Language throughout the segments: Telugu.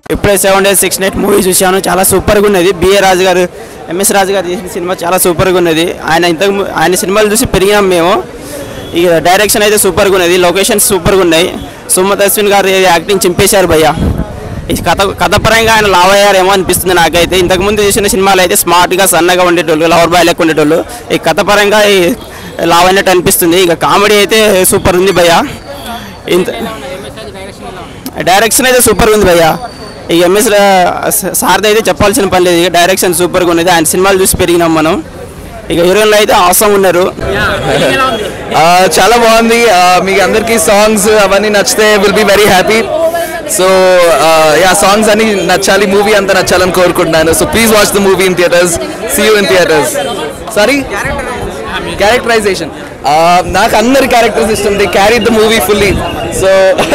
ఇప్పుడే seven days six night movie చూశాను చాలా సూపర్గా ఉన్నది బిఏ రాజు గారు ఎంఎస్ రాజు గారు చేసిన సినిమా చాలా సూపర్గా ఉన్నది ఆయన ఇంతకు ము- ఆయన సినిమాలు చూసి పెరిగినాం మేము ఇక డైరెక్షన్ అయితే సూపర్గా ఉన్నది లొకేషన్స్ సూపర్గా ఉన్నాయి సుమత్ అశ్విన్ గారు యాక్టింగ్ చింపేశారు భయ్య ఈ కథ కథపరంగా ఆయన లావ్ అయ్యారేమో అనిపిస్తుంది నాకైతే ఇంతకుముందు చూసిన సినిమాలు అయితే స్మార్ట్గా సన్నగా ఉండేటోళ్ళు లవర్ బాయ్ లెక్క ఉండేటోళ్ళు ఈ కథపరంగా ఈ లావ్ అయినట్టు అనిపిస్తుంది ఇక కామెడీ అయితే సూపర్ ఉంది భయ్య ఇంత డైరెక్షన్ అయితే సూపర్ ఉంది భయ్య ఈ ఎంఎస్ సార్ది అయితే చెప్పాల్సిన పని లేదు ఇక డైరెక్షన్ సూపర్గా ఉన్నది ఆయన సినిమాలు చూసి పెరిగినాం మనం ఇక హీరోయిన్లు అయితే అవసరం ఉన్నారు ఆ, చాలా బాగుంది ఆ, మీకు అందరికీ సాంగ్స్ అవన్నీ నచ్చితే will be very happy so yeah songs అన్ని నచ్చాలి మూవీ అంతా నచ్చాలని కోరుకుంటున్నాను so please watch the movie in theatres see you in theatres sorry characterization నాకు అందరి క్యారెక్టర్స్ ఇష్టం they carry the movie fully so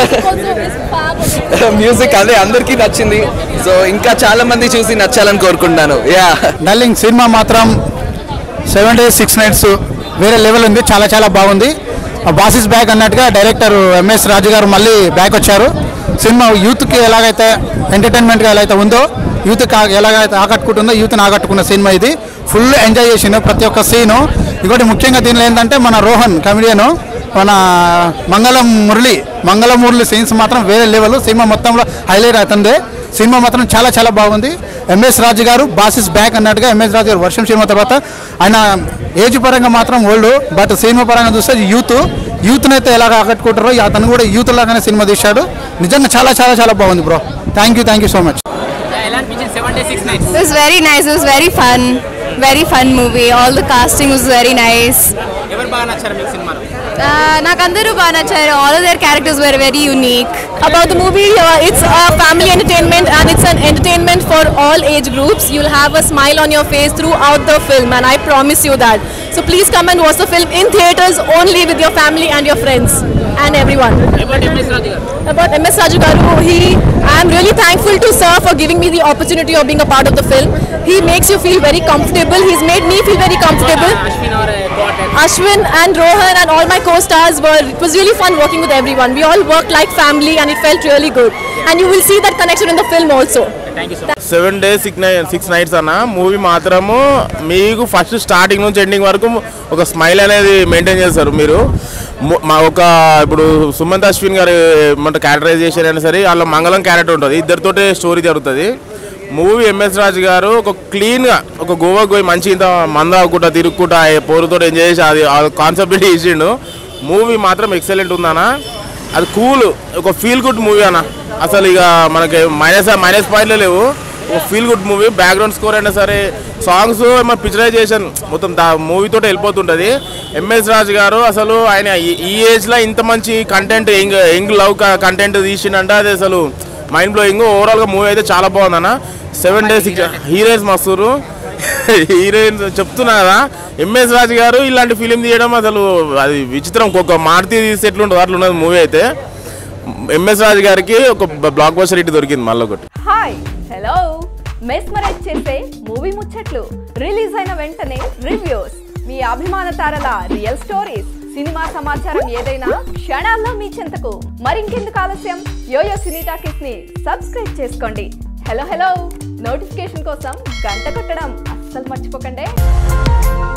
music అదే అందరికీ నచ్చింది సో ఇంకా చాలా మంది చూసి నచ్చాలని కోరుకుంటున్నాను యా డల్లింగ్ సినిమా మాత్రం సెవెన్ డేస్ సిక్స్ నైట్స్ వేరే లెవెల్ ఉంది చాలా చాలా బాగుంది బాసిస్ బ్యాక్ అన్నట్టుగా డైరెక్టర్ ఎంఎస్ రాజు గారు మళ్ళీ బ్యాక్ వచ్చారు సినిమా యూత్కి ఎలాగైతే ఎంటర్టైన్మెంట్గా ఎలా అయితే ఉందో యూత్ ఎలాగైతే ఆకట్టుకుంటుందో యూత్ని ఆకట్టుకున్న సినిమా ఇది ఫుల్ ఎంజాయ్ చేసిండు ప్రతి ఒక్క సీను ఇంకోటి ముఖ్యంగా దీనిలో ఏంటంటే మన రోహన్ కమెడియను మన మంగళం మురళి మంగళం మురళి సీన్స్ మాత్రం వేరే లెవెల్ సినిమా మొత్తంలో హైలైట్ అవుతుంది సినిమా మాత్రం చాలా చాలా బాగుంది ఎంఎస్ రాజు గారు బాసిస్ బ్యాక్ అన్నట్టుగా ఎంఎస్ రాజు గారు వర్షం సినిమా తర్వాత ఆయన ఏజ్ పరంగా మాత్రం ఓల్డ్ బట్ సినిమా పరంగా చూస్తే యూత్ యూత్ని అయితే ఎలాగ ఆకట్టుకుంటారో అతను కూడా యూత్ లాగానే సినిమా తీశాడు నిజంగా చాలా చాలా చాలా బాగుంది bro thank you thank you so much It was very nice. It was very fun. Very fun movie. All the casting was very nice. Uh, నాకు అందరూ బాగా నచ్చారు all of their characters were very unique about the movie uh, it's a family entertainment and it's an entertainment for all age groups you'll have a smile on your face throughout the film and i promise you that so please come and watch the film in theaters only with your family and your friends and everyone about ms raju garu he i am really thankful to sir for giving me the opportunity of being a part of the film he makes you feel very comfortable he's made me feel very comfortable Ashwin and Rohan and all my co-stars were it was really fun working with everyone. We all worked like family and it felt really good. And you will see that connection in the film also. Seven days six night six nights అన్న మూవీ మాత్రము మీకు ఫస్ట్ స్టార్టింగ్ నుంచి ఎండింగ్ వరకు ఒక స్మైల్ అనేది మెయింటైన్ చేస్తారు మీరు ము- మా ఒక ఇప్పుడు సుమంత్ అశ్విన్ గారి మన క్యారెక్టరైజేషన్ అయినా సరే వాళ్ళ మంగళం క్యారెక్టర్ ఉంటుంది ఇద్దరితోటే స్టోరీ జరుగుతుంది మూవీ ఎంఎస్ రాజు గారు ఒక క్లీన్గా ఒక గోవాకి పోయి మంచి ఇంత మంద ఆగుకుంటా తిరుగుకుంటా పోరుతో ఎంజాయ్ చేసి అది కాన్సెప్ట్ ఇచ్చిండు మూవీ మాత్రం ఎక్సలెంట్ ఉందన్న అది కూల్ ఒక ఫీల్ గుడ్ మూవీ అన్న అసలు ఇక మనకి మైనస్ మైనస్ పాయింట్లే లేవు ఒక feel good movie background score అయినా సరే సాంగ్స్ మన పిక్చరైజేషన్ మొత్తం దా మూవీతో వెళ్ళిపోతుంటుంది ఎంఎస్ రాజు గారు అసలు ఆయన ఈ- ఈ ఏజ్లో ఇంత మంచి content young young love content తీసిండంటే అది అసలు మైండ్ బ్లోయింగ్ ఓవరాల్గా మూవీ అయితే చాలా బాగుందన్న సెవెన్ డేస్ హీరోయిన్స్ మస్తురు హీరోయిన్స్ చెప్తున్నా కదా ఎంఎస్ రాజు గారు ఇలాంటి ఫిలిం తీయడం అసలు అది విచిత్రం ఒక్కొక్క మారుతి తీస్తే ఎట్లుంటుంది అట్లా ఉన్నది మూవీ అయితే ఎంఎస్ రాజు గారికి ఒక బ్లాక్ బస్టర్ హిట్ దొరికింది మళ్ళీ ఒకటి హాయ్ హలో మెస్మరైజ్ చేసే మూవీ ముచ్చట్లు రిలీజ్ అయిన వెంటనే రివ్యూస్ మీ అభిమాన తారల రియల్ స్టోరీస్ సినిమా సమాచారం ఏదైనా క్షణాల్లో మీ చెంతకు మరింకెందుకు ఆలస్యం యోయో సినీ టాకీస్ ని సబ్స్క్రైబ్ చేసుకోండి హలో హలో నోటిఫికేషన్ కోసం గంట కొట్టడం అస్సలు మర్చిపోకండి